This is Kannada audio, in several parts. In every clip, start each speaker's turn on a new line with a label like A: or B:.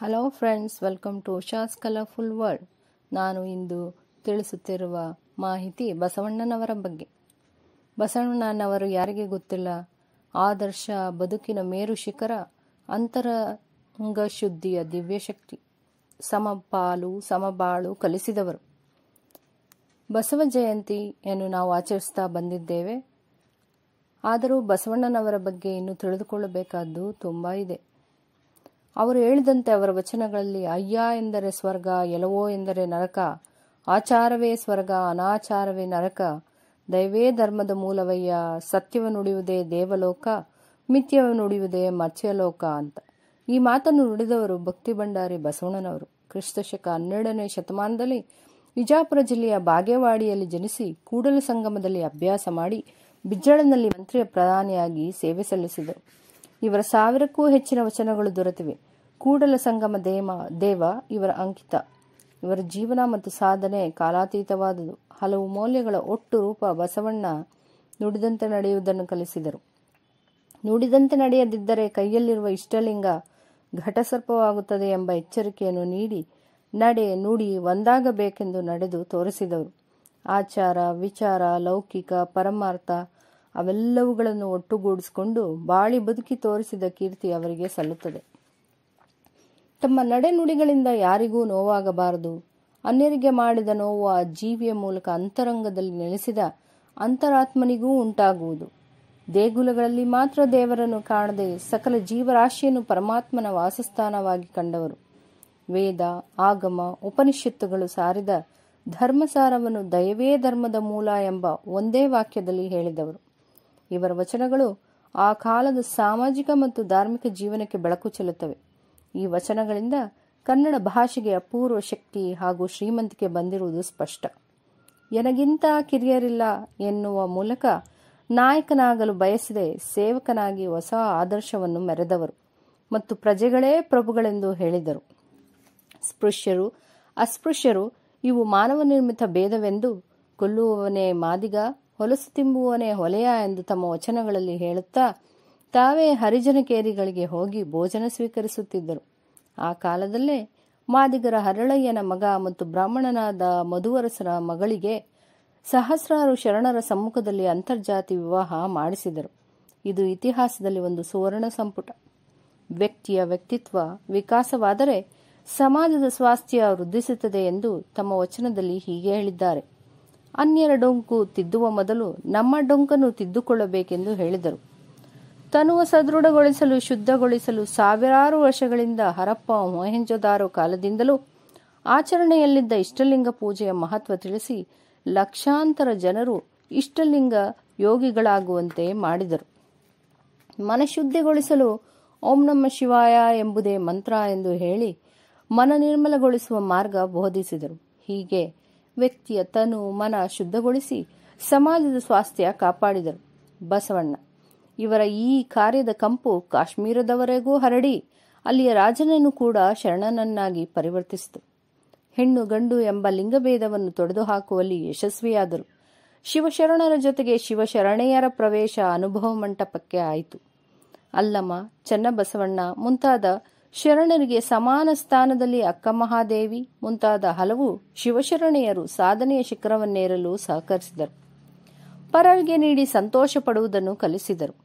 A: hello friends welcome to Usha's colourful world ನಾನು ಇಂದು ತಿಳಿಸುತ್ತಿರುವ ಮಾಹಿತಿ ಬಸವಣ್ಣನವರ ಬಗ್ಗೆ ಬಸವಣ್ಣನವರು ಯಾರಿಗೆ ಗೊತ್ತಿಲ್ಲ ಆದರ್ಶ ಬದುಕಿನ ಮೇರು ಶಿಖರ ಅಂತರಂಗ ಶುದ್ಧಿಯ ದಿವ್ಯಶಕ್ತಿ ಸಮಪಾಲು ಸಮಬಾಳು ಕಲಿಸಿದವರು ಬಸವ ಜಯಂತಿಯನ್ನು ನಾವು ಆಚರಿಸ್ತಾ ಬಂದಿದ್ದೇವೆ ಆದರೂ ಬಸವಣ್ಣನವರ ಬಗ್ಗೆ ಇನ್ನೂ ತಿಳಿದುಕೊಳ್ಳಬೇಕಾದ್ದು ತುಂಬ ಇದೆ ಅವರು ಹೇಳಿದಂತೆ ಅವರ ವಚನಗಳಲ್ಲಿ ಅಯ್ಯ ಎಂದರೆ ಸ್ವರ್ಗ ಎಲವೋ ಎಂದರೆ ನರಕ ಆಚಾರವೇ ಸ್ವರ್ಗ ಅನಾಚಾರವೇ ನರಕ ದೈವೇ ಧರ್ಮದ ಮೂಲವಯ್ಯ ಸತ್ಯವ ನುಡಿಯುವುದೇ ದೇವಲೋಕ ಮಿಥ್ಯವ ನುಡಿಯುವುದೇ ಮತ್ಸ್ಯಲೋಕ ಅಂತ ಈ ಮಾತನ್ನು ನುಡಿದವರು ಭಕ್ತಿ ಭಂಡಾರಿ ಬಸವಣ್ಣನವರು ಕ್ರಿಸ್ತಶಕ ಹನ್ನೆರಡನೇ ಶತಮಾನದಲ್ಲಿ ವಿಜಾಪುರ ಜಿಲ್ಲೆಯ ಬಾಗೇವಾಡಿಯಲ್ಲಿ ಜನಿಸಿ ಕೂಡಲ ಸಂಗಮದಲ್ಲಿ ಅಭ್ಯಾಸ ಮಾಡಿ ಬಿಜ್ಜಳನಲ್ಲಿ ಮಂತ್ರಿಯ ಪ್ರಧಾನಿಯಾಗಿ ಸೇವೆ ಸಲ್ಲಿಸಿದರು ಇವರ ಸಾವಿರಕ್ಕೂ ಹೆಚ್ಚಿನ ವಚನಗಳು ದೊರೆತಿವೆ ಕೂಡಲ ಸಂಗಮ ದೇಮ ದೇವ ಇವರ ಅಂಕಿತ ಇವರ ಜೀವನ ಮತ್ತು ಸಾಧನೆ ಕಾಲಾತೀತವಾದುದು ಹಲವು ಮೌಲ್ಯಗಳ ಒಟ್ಟು ರೂಪ ಬಸವಣ್ಣ ನುಡಿದಂತೆ ನಡೆಯುವುದನ್ನು ಕಲಿಸಿದರು ನುಡಿದಂತೆ ನಡೆಯದಿದ್ದರೆ ಕೈಯಲ್ಲಿರುವ ಇಷ್ಟಲಿಂಗ ಘಟಸರ್ಪವಾಗುತ್ತದೆ ಎಂಬ ಎಚ್ಚರಿಕೆಯನ್ನು ನೀಡಿ ನಡೆ ನುಡಿ ಒಂದಾಗಬೇಕೆಂದು ನಡೆದು ತೋರಿಸಿದವರು ಆಚಾರ ವಿಚಾರ ಲೌಕಿಕ ಪರಮಾರ್ಥ ಅವೆಲ್ಲವುಗಳನ್ನು ಒಟ್ಟುಗೂಡಿಸಿಕೊಂಡು ಬಾಳಿ ಬದುಕಿ ತೋರಿಸಿದ ಕೀರ್ತಿ ಅವರಿಗೆ ಸಲ್ಲುತ್ತದೆ ತಮ್ಮ ನಡೆನುಡಿಗಳಿಂದ ಯಾರಿಗೂ ನೋವಾಗಬಾರದು ಅನ್ಯರಿಗೆ ಮಾಡಿದ ನೋವು ಆ ಜೀವಿಯ ಮೂಲಕ ಅಂತರಂಗದಲ್ಲಿ ನೆಲೆಸಿದ ಅಂತರಾತ್ಮನಿಗೂ ಉಂಟಾಗುವುದು ದೇಗುಲಗಳಲ್ಲಿ ಮಾತ್ರ ದೇವರನ್ನು ಕಾಣದೆ ಸಕಲ ಜೀವರಾಶಿಯನ್ನು ಪರಮಾತ್ಮನ ವಾಸಸ್ಥಾನವಾಗಿ ಕಂಡವರು ವೇದ ಆಗಮ ಉಪನಿಷತ್ತುಗಳು ಸಾರಿದ ಧರ್ಮಸಾರವನ್ನು ದಯವೇ ಧರ್ಮದ ಮೂಲ ಎಂಬ ಒಂದೇ ವಾಕ್ಯದಲ್ಲಿ ಹೇಳಿದವರು ಇವರ ವಚನಗಳು ಆ ಕಾಲದ ಸಾಮಾಜಿಕ ಮತ್ತು ಧಾರ್ಮಿಕ ಜೀವನಕ್ಕೆ ಬೆಳಕು ಚೆಲ್ಲುತ್ತವೆ ಈ ವಚನಗಳಿಂದ ಕನ್ನಡ ಭಾಷೆಗೆ ಅಪೂರ್ವ ಶಕ್ತಿ ಹಾಗೂ ಶ್ರೀಮಂತಿಕೆ ಬಂದಿರುವುದು ಸ್ಪಷ್ಟ ಎನಗಿಂತ ಕಿರಿಯರಿಲ್ಲ ಎನ್ನುವ ಮೂಲಕ ನಾಯಕನಾಗಲು ಬಯಸದೆ ಸೇವಕನಾಗಿ ಹೊಸ ಆದರ್ಶವನ್ನು ಮೆರೆದವರು ಮತ್ತು ಪ್ರಜೆಗಳೇ ಪ್ರಭುಗಳೆಂದು ಹೇಳಿದರು ಸ್ಪೃಶ್ಯರು ಅಸ್ಪೃಶ್ಯರು ಇವು ಮಾನವ ನಿರ್ಮಿತ ಭೇದವೆಂದು ಕೊಲ್ಲುವವನೇ ಮಾದಿಗ ಹೊಲಸು ತಿಂಬುವವನೇ ಹೊಲೆಯ ಎಂದು ತಮ್ಮ ವಚನಗಳಲ್ಲಿ ಹೇಳುತ್ತಾ ತಾವೇ ಹರಿಜನಕೇರಿಗಳಿಗೆ ಹೋಗಿ ಭೋಜನ ಸ್ವೀಕರಿಸುತ್ತಿದ್ದರು ಆ ಕಾಲದಲ್ಲೇ ಮಾದಿಗರ ಹರಳಯ್ಯನ ಮಗ ಮತ್ತು ಬ್ರಾಹ್ಮಣನಾದ ಮಧುವರಸರ ಮಗಳಿಗೆ ಸಹಸ್ರಾರು ಶರಣರ ಸಮ್ಮುಖದಲ್ಲಿ ಅಂತರ್ಜಾತಿ ವಿವಾಹ ಮಾಡಿಸಿದರು ಇದು ಇತಿಹಾಸದಲ್ಲಿ ಒಂದು ಸುವರ್ಣ ಸಂಪುಟ ವ್ಯಕ್ತಿಯ ವ್ಯಕ್ತಿತ್ವ ವಿಕಾಸವಾದರೆ ಸಮಾಜದ ಸ್ವಾಸ್ಥ್ಯ ವೃದ್ಧಿಸುತ್ತದೆ ಎಂದು ತಮ್ಮ ವಚನದಲ್ಲಿ ಹೀಗೆ ಹೇಳಿದ್ದಾರೆ ಅನ್ಯರ ಡೊಂಕು ತಿದ್ದುವ ಮೊದಲು ನಮ್ಮ ಡೊಂಕನ್ನು ತಿದ್ದುಕೊಳ್ಳಬೇಕೆಂದು ಹೇಳಿದರು ತನುವ ಸದೃಢಗೊಳಿಸಲು ಶುದ್ಧಗೊಳಿಸಲು ಸಾವಿರಾರು ವರ್ಷಗಳಿಂದ ಹರಪ್ಪ ಮೊಹೆಂಜೊದಾರೋ ಕಾಲದಿಂದಲೂ ಆಚರಣೆಯಲ್ಲಿದ್ದ ಇಷ್ಟಲಿಂಗ ಪೂಜೆಯ ಮಹತ್ವ ತಿಳಿಸಿ ಲಕ್ಷಾಂತರ ಜನರು ಇಷ್ಟಲಿಂಗ ಯೋಗಿಗಳಾಗುವಂತೆ ಮಾಡಿದರು ಮನಶುದ್ಧಿಗೊಳಿಸಲು ಓಂ ನಮ ಶಿವಾಯ ಎಂಬುದೇ ಮಂತ್ರ ಎಂದು ಹೇಳಿ ಮನ ನಿರ್ಮಲಗೊಳಿಸುವ ಮಾರ್ಗ ಬೋಧಿಸಿದರು ಹೀಗೆ ವ್ಯಕ್ತಿಯ ತನು ಮನ ಶುದ್ಧಗೊಳಿಸಿ ಸಮಾಜದ ಸ್ವಾಸ್ಥ್ಯ ಕಾಪಾಡಿದರು ಬಸವಣ್ಣ ಇವರ ಈ ಕಾರ್ಯದ ಕಂಪು ಕಾಶ್ಮೀರದವರೆಗೂ ಹರಡಿ ಅಲ್ಲಿಯ ರಾಜನನ್ನು ಕೂಡ ಶರಣನನ್ನಾಗಿ ಪರಿವರ್ತಿಸಿತು ಹೆಣ್ಣು ಗಂಡು ಎಂಬ ಲಿಂಗಭೇದವನ್ನು ತೊಡೆದು ಹಾಕುವಲ್ಲಿ ಯಶಸ್ವಿಯಾದರು ಶಿವಶರಣರ ಜೊತೆಗೆ ಶಿವಶರಣೆಯರ ಪ್ರವೇಶ ಅನುಭವ ಮಂಟಪಕ್ಕೆ ಆಯಿತು ಅಲ್ಲಮ ಚನ್ನಬಸವಣ್ಣ ಮುಂತಾದ ಶರಣರಿಗೆ ಸಮಾನ ಸ್ಥಾನದಲ್ಲಿ ಅಕ್ಕಮಹಾದೇವಿ ಮುಂತಾದ ಹಲವು ಶಿವಶರಣೆಯರು ಸಾಧನೆಯ ಶಿಖರವನ್ನೇರಲು ಸಹಕರಿಸಿದರು ಪರರಿಗೆ ನೀಡಿ ಸಂತೋಷ ಪಡುವುದನ್ನು ಕಲಿಸಿದರು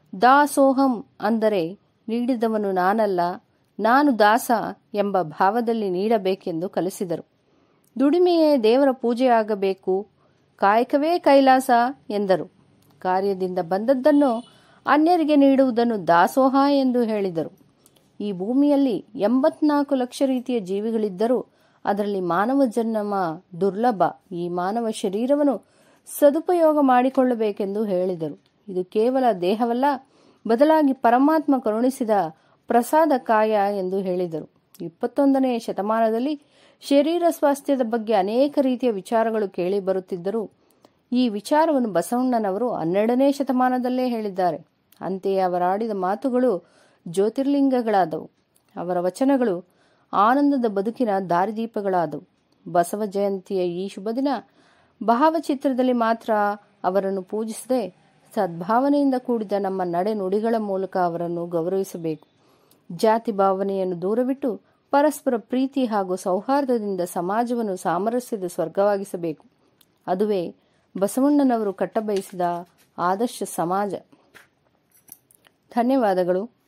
A: ದಾಸೋಹಂ ಅಂದರೆ ನೀಡಿದವನು ನಾನಲ್ಲ ನಾನು ದಾಸ ಎಂಬ ಭಾವದಲ್ಲಿ ನೀಡಬೇಕೆಂದು ಕಲಿಸಿದರು ದುಡಿಮೆಯೇ ದೇವರ ಪೂಜೆಯಾಗಬೇಕು ಕಾಯಕವೇ ಕೈಲಾಸ ಎಂದರು ಕಾರ್ಯದಿಂದ ಬಂದದ್ದನ್ನು ಅನ್ಯರಿಗೆ ನೀಡುವುದನ್ನು ದಾಸೋಹ ಎಂದು ಹೇಳಿದರು ಈ ಭೂಮಿಯಲ್ಲಿ ಎಂಬತ್ನಾಲ್ಕು ಲಕ್ಷ ರೀತಿಯ ಜೀವಿಗಳಿದ್ದರೂ ಅದರಲ್ಲಿ ಮಾನವ ಜನ್ಮ ದುರ್ಲಭ ಈ ಮಾನವ ಶರೀರವನ್ನು ಸದುಪಯೋಗ ಮಾಡಿಕೊಳ್ಳಬೇಕೆಂದು ಹೇಳಿದರು ಇದು ಕೇವಲ ದೇಹವಲ್ಲ ಬದಲಾಗಿ ಪರಮಾತ್ಮ ಕರುಣಿಸಿದ ಪ್ರಸಾದ ಕಾಯ ಎಂದು ಹೇಳಿದರು ಇಪ್ಪತ್ತೊಂದನೇ ಶತಮಾನದಲ್ಲಿ ಶರೀರ ಸ್ವಾಸ್ಥ್ಯದ ಬಗ್ಗೆ ಅನೇಕ ರೀತಿಯ ವಿಚಾರಗಳು ಕೇಳಿ ಬರುತ್ತಿದ್ದರೂ ಈ ವಿಚಾರವನ್ನು ಬಸವಣ್ಣನವರು ಹನ್ನೆರಡನೇ ಶತಮಾನದಲ್ಲೇ ಹೇಳಿದ್ದಾರೆ ಅಂತೆಯೇ ಅವರಾಡಿದ ಮಾತುಗಳು ಜ್ಯೋತಿರ್ಲಿಂಗಗಳಾದವು ಅವರ ವಚನಗಳು ಆನಂದದ ಬದುಕಿನ ದಾರಿದೀಪಗಳಾದವು ಬಸವ ಜಯಂತಿಯ ಈ ಶುಭ ದಿನ ಭಾವಚಿತ್ರದಲ್ಲಿ ಮಾತ್ರ ಅವರನ್ನು ಪೂಜಿಸದೆ ಸದ್ಭಾವನೆಯಿಂದ ಕೂಡಿದ ನಮ್ಮ ನಡೆ ನುಡಿಗಳ ಮೂಲಕ ಅವರನ್ನು ಗೌರವಿಸಬೇಕು ಜಾತಿ ಭಾವನೆಯನ್ನು ದೂರವಿಟ್ಟು ಪರಸ್ಪರ ಪ್ರೀತಿ ಹಾಗೂ ಸೌಹಾರ್ದದಿಂದ ಸಮಾಜವನ್ನು ಸಾಮರಸ್ಯದ ಸ್ವರ್ಗವಾಗಿಸಬೇಕು ಅದುವೇ ಬಸವಣ್ಣನವರು ಕಟ್ಟಬಯಸಿದ ಆದರ್ಶ ಸಮಾಜ ಧನ್ಯವಾದಗಳು